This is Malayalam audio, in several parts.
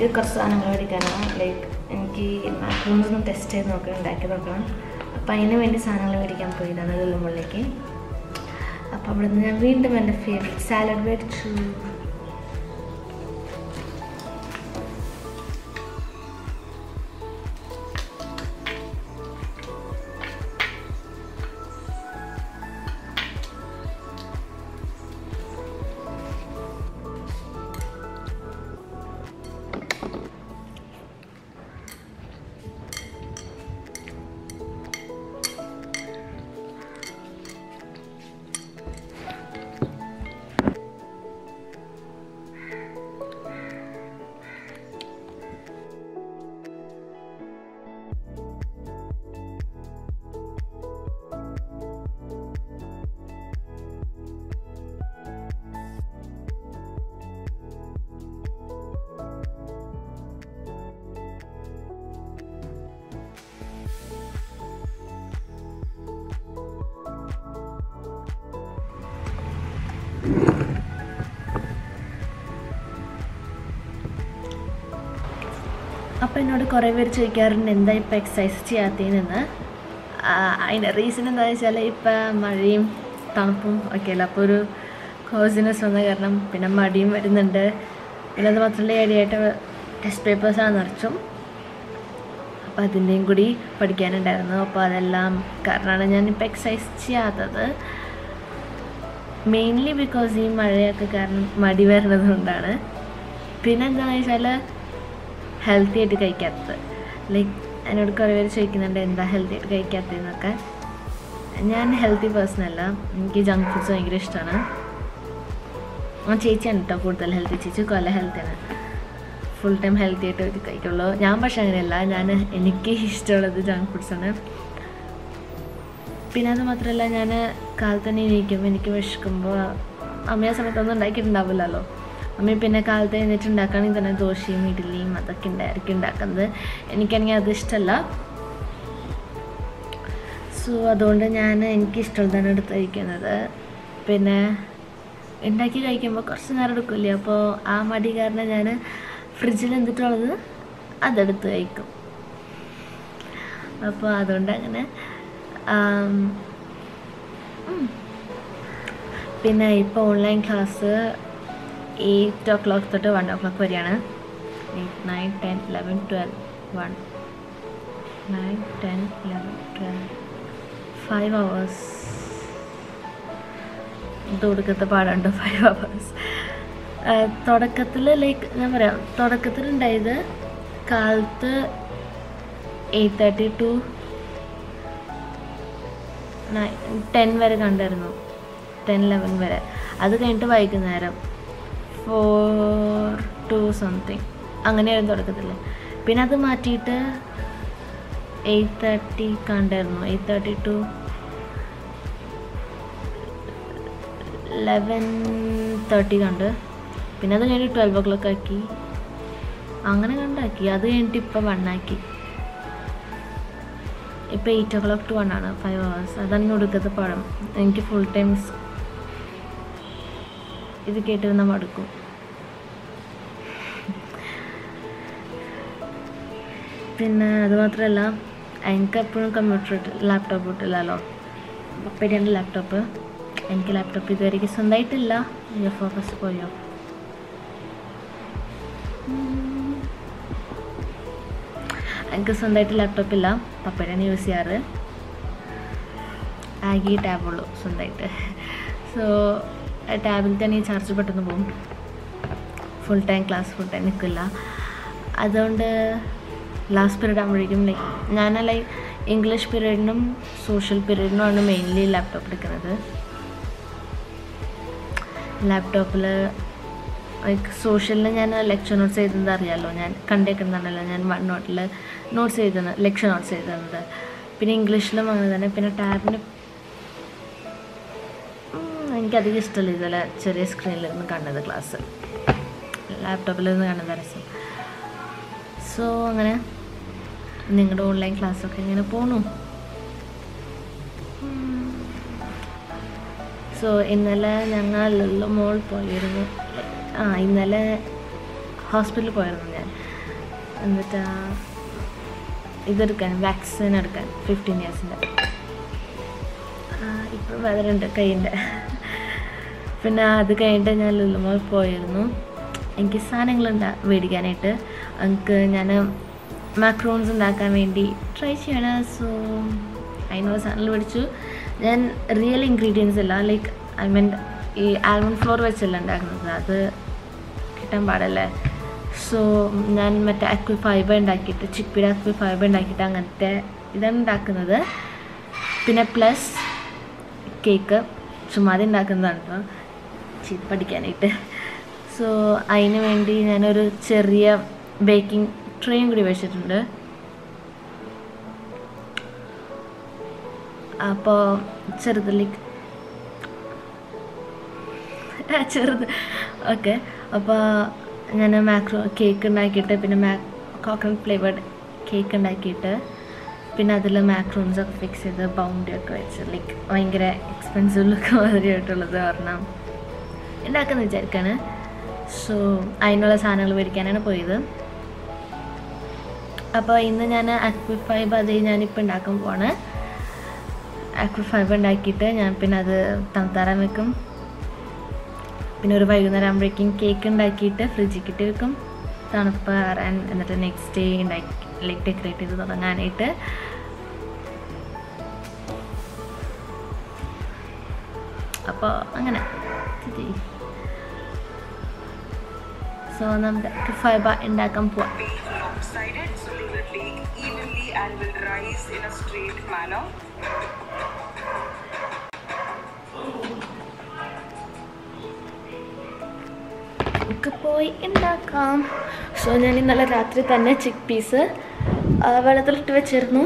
എനിക്ക് കുറച്ച് സാധനങ്ങൾ മേടിക്കാനാണ് ലൈക്ക് എനിക്ക് മാക്രോൺസ് ഒന്ന് ടെസ്റ്റ് ചെയ്ത് നോക്കണം ഉണ്ടാക്കി നോക്കണം അപ്പോൾ അതിന് വേണ്ടി സാധനങ്ങൾ മേടിക്കാൻ പോയതാണ് ലുള്ളുമുള്ളിലേക്ക് അപ്പോൾ അവിടെ നിന്ന് ഞാൻ വീണ്ടും എൻ്റെ ഫേവറേറ്റ് സാലഡ് മേടിച്ചു അപ്പോൾ എന്നോട് കുറേ പേര് ചോദിക്കാറുണ്ട് എന്താ ഇപ്പോൾ എക്സസൈസ് ചെയ്യാത്തതെന്ന് അതിൻ്റെ റീസൺ എന്താണെന്ന് വെച്ചാൽ ഇപ്പം മഴയും തണുപ്പും ഒക്കെ അല്ല അപ്പോൾ ഒരു കോസിനെസ് വന്ന കാരണം പിന്നെ മടിയും വരുന്നുണ്ട് പിന്നെ അത് മാത്രമല്ല ഇടയായിട്ട് ടെസ്റ്റ് പേപ്പേഴ്സാണ് നിറച്ചും അപ്പോൾ അതിൻ്റെയും കൂടി പഠിക്കാനുണ്ടായിരുന്നു അപ്പോൾ അതെല്ലാം കാരണമാണ് ഞാനിപ്പോൾ എക്സസൈസ് ചെയ്യാത്തത് മെയിൻലി ബിക്കോസ് ഈ മഴയൊക്കെ കാരണം മടി വരുന്നത് കൊണ്ടാണ് പിന്നെ എന്താണെന്ന് വെച്ചാൽ ഹെൽത്തി ആയിട്ട് കഴിക്കാത്തത് ലൈക്ക് എന്നോട് കുറേ പേര് ചോദിക്കുന്നുണ്ട് എന്താ ഹെൽത്തി ആയിട്ട് കഴിക്കാത്തതെന്നൊക്കെ ഞാൻ ഹെൽത്തി പേഴ്സൺ അല്ല എനിക്ക് ജങ്ക് ഫുഡ്സ് ഭയങ്കര ഇഷ്ടമാണ് ആ ചേച്ചിയാണ് കേട്ടോ കൂടുതൽ ഹെൽത്തി ചേച്ചി കൊല്ല ഹെൽത്തിയാണ് ഫുൾ ടൈം ഹെൽത്തി ആയിട്ട് ഇത് കഴിക്കുള്ളൂ ഞാൻ പക്ഷെ അങ്ങനെയല്ല ഞാൻ എനിക്ക് ഇഷ്ടമുള്ളത് ജങ്ക് ഫുഡ്സാണ് പിന്നെ അത് മാത്രമല്ല ഞാൻ കാലത്ത് തന്നെ എണീക്കും എനിക്ക് വിശക്കുമ്പോൾ അമ്മയെ സമയത്തൊന്നും ഉണ്ടാക്കിയിട്ടുണ്ടാവില്ലല്ലോ അമ്മ പിന്നെ കാലത്ത് എഴുന്നേറ്റ് ഉണ്ടാക്കുകയാണെങ്കിൽ തന്നെ ദോശയും ഇഡ്ഡലിയും അതൊക്കെ ഉണ്ടായിരിക്കും ഉണ്ടാക്കുന്നത് എനിക്കാണെങ്കിൽ അത് ഇഷ്ടമല്ല സോ അതുകൊണ്ട് ഞാൻ എനിക്കിഷ്ടമുള്ളതാണ് എടുത്ത് കഴിക്കുന്നത് പിന്നെ ഉണ്ടാക്കി കഴിക്കുമ്പോൾ കുറച്ച് നേരം എടുക്കില്ലേ അപ്പോൾ ആ മടി കാരണം ഞാൻ ഫ്രിഡ്ജിൽ എന്തിട്ടുള്ളത് അതെടുത്ത് കഴിക്കും അപ്പോൾ അതുകൊണ്ട് അങ്ങനെ ആം, ഉം. പിന്നെ ഇപ്പോൾ online class eight o'clock തൊട്ട് വൺ ഓ ക്ലോക്ക് വരെയാണ് eight nine ten eleven twelve one nine ten eleven twelve five hours ഇത് കൊടുക്കത്തെ പാടുണ്ട് ഫൈവ് അവേഴ്സ് തുടക്കത്തിൽ ലൈക്ക് ഞാൻ പറയാം തുടക്കത്തിലുണ്ടായത് കാലത്ത് എയ്റ്റ് തേർട്ടി ടു ടെൻ വരെ കണ്ടായിരുന്നു ടെൻ ലെവൻ വരെ അത് കഴിഞ്ഞിട്ട് വൈകുന്നേരം ഫോർ ടു സംതിങ് അങ്ങനെയായിരുന്നു തുടക്കത്തിൽ പിന്നെ അത് മാറ്റിയിട്ട് എയ്റ്റ് തേർട്ടി കണ്ടായിരുന്നു eight thirty to eleven thirty കണ്ട് പിന്നെ അത് കഴിഞ്ഞിട്ട് ട്വൽവ് ഓ ക്ലോക്ക് ആക്കി അങ്ങനെ കണ്ടാക്കി അത് കഴിഞ്ഞിട്ട് ഇപ്പം വണ്ണാക്കി ഇപ്പം eight o'clock to one ആണ് ഫൈവ് അവേഴ്സ് അതാണ് ഒടുക്കത്തെ പഴം എനിക്ക് ഫുൾ ടൈം ഇത് കേട്ടിരുന്ന മടുക്കും പിന്നെ അത് മാത്രമല്ല എനിക്ക് എപ്പോഴും കമ്പ്യൂട്ടർ ലാപ്ടോപ്പ് ഇട്ടില്ലല്ലോ പപ്പയുടെയാണ് ലാപ്ടോപ്പ് എനിക്ക് ലാപ്ടോപ്പ് ഇതുവരെയ്ക്ക് സ്വന്തമായിട്ടില്ല അയ്യോ ഫോക്കസ് പോയോ ഉം. എനിക്ക് സ്വന്തമായിട്ട് ലാപ്ടോപ്പ് ഇല്ല പപ്പയുടെയാണ് യൂസ് ചെയ്യാറ് ആകെ ടാബുള്ളൂ സ്വന്തമായിട്ട് സോ ടാബിൽ തന്നെ ഈ ചാർജ് പെട്ടെന്ന് പോകും full time class full time നിൽക്കില്ല അതുകൊണ്ട് ലാസ്റ്റ് പീരീഡ് ആകുമ്പോഴേക്കും ലൈക്ക് ഞാൻ ലൈക്ക് ഇംഗ്ലീഷ് പീരീഡിനും സോഷ്യൽ പീരീഡിനുമാണ് മെയിൻലി ലാപ്ടോപ്പ് എടുക്കുന്നത് ലാപ്ടോപ്പിൽ ലൈക്ക് സോഷ്യലിൽ ഞാൻ ലെക്ചർ നോട്ട്സ് എഴുതുന്നത് അറിയാമല്ലോ ഞാൻ കണ്ടേക്കുന്നതാണല്ലോ ഞാൻ വൺ നോട്ടിൽ നോട്ട്സ് എഴുതുന്നത് ലെക്ചർ നോട്ട്സ് എഴുതുന്നത് പിന്നെ ഇംഗ്ലീഷിലും അങ്ങനെ തന്നെ പിന്നെ ടാബിന് എനിക്കധികം ഇഷ്ടമല്ല ഇതുപോലെ ചെറിയ സ്ക്രീനിൽ നിന്ന് കാണുന്നത് ക്ലാസ് ലാപ്ടോപ്പിൽ നിന്ന് കാണുന്ന രസം സോ അങ്ങനെ നിങ്ങളുടെ ഓൺലൈൻ ക്ലാസ്സൊക്കെ ഇങ്ങനെ പോണു സോ ഇന്നലെ ഞങ്ങൾ ലുള്ളു മോൾ പോയിരുന്നു ആ ഇന്നലെ ഹോസ്പിറ്റലിൽ പോയിരുന്നു ഞാൻ എന്നിട്ട് ഇതെടുക്കാൻ വാക്സിൻ എടുക്കാൻ ഫിഫ്റ്റീൻ ഇയേഴ്സിൻ്റെ ഇപ്പോൾ വേദനുണ്ട് കൈയിൻ്റെ പിന്നെ അത് കഴിഞ്ഞിട്ട് ഞാൻ ലുലുമോൾ പോയിരുന്നു എനിക്ക് സാധനങ്ങളുണ്ടാ മേടിക്കാനായിട്ട് എനിക്ക് ഞാൻ മാക്രോൺസ് ഉണ്ടാക്കാൻ വേണ്ടി ട്രൈ ചെയ്യണം സോ അതിനുള്ള സാധനങ്ങൾ മേടിച്ചു ഞാൻ റിയൽ ഇൻഗ്രീഡിയൻസ് അല്ല ലൈക്ക് ഐ മീൻ ഈ ആൽമണ്ട് ഫ്ലോർ വെച്ചല്ല ഉണ്ടാക്കുന്നത് അത് കിട്ടാൻ പാടല്ലേ സോ ഞാൻ മറ്റേ അക്വി ഫൈബർ ഉണ്ടാക്കിയിട്ട് ചിപ്പിയുടെ അക്വി ഫൈബർ ഉണ്ടാക്കിയിട്ട് അങ്ങനത്തെ ഇതാണ് ഉണ്ടാക്കുന്നത് പിന്നെ പ്ലസ് കേക്ക് ചുമ്മാതെ ഉണ്ടാക്കുന്നതാണ് കേട്ടോ ചീ- പഠിക്കാനായിട്ട് സോ അതിന് വേണ്ടി ഞാനൊരു ചെറിയ ബേക്കിംഗ് ട്രെയും കൂടി വെച്ചിട്ടുണ്ട് അപ്പോൾ ചെറുതിലേക്ക് ചെറുത് ഓക്കെ അപ്പോൾ ഞാൻ മാക്രോ കേക്ക് ഉണ്ടാക്കിയിട്ട് പിന്നെ മാ കോക്കനട്ട് ഫ്ലേവേർഡ് കേക്ക് ഉണ്ടാക്കിയിട്ട് പിന്നെ അതിൽ മാക്രോൺസ് ഒക്കെ ഫിക്സ് ചെയ്ത് ബൗണ്ടി ഒക്കെ വെച്ച് ലൈക്ക് ഭയങ്കര എക്സ്പെൻസീവ് ലുക്ക് മാതിരിയായിട്ടുള്ളത് കാരണം ഉണ്ടാക്കുന്ന വിചാരിക്കാണ് സോ അതിനുള്ള സാധനങ്ങൾ മേടിക്കാനാണ് പോയത് അപ്പോൾ ഇന്ന് ഞാൻ അക്വിഫൈബ് അത് ഞാനിപ്പോൾ ഉണ്ടാക്കാൻ പോവാണ് അക്വിഫൈബ് ഉണ്ടാക്കിയിട്ട് ഞാൻ പിന്നെ അത് തണുത്താറാൻ വെക്കും പിന്നെ ഒരു വൈകുന്നേരം ആകുമ്പോഴേക്കും കേക്ക് ഉണ്ടാക്കിയിട്ട് ഫ്രിഡ്ജിൽ കിട്ടി വെക്കും തണുപ്പ് ആറാൻ എന്നിട്ട് നെക്സ്റ്റ് ഡേ ഉണ്ടാക്കി ലൈക്ക് ഡെക്കറേറ്റ് ചെയ്ത് തുടങ്ങാനായിട്ട് അപ്പോൾ അങ്ങനെ സോ നമ്മുടെ ഫൈബ ഉണ്ടാക്കാൻ പോവാം be lopsided, so it will bake evenly and will rise in a straight manner. ഒക്കെ പോയി ഉണ്ടാക്കാം സോ ഞാൻ ഇന്നലെ രാത്രി തന്നെ ചിക്ക് പീസ് വെള്ളത്തിലിട്ട് വെച്ചിരുന്നു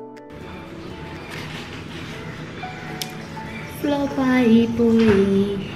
ഫ്ലോപ്പായി പോയി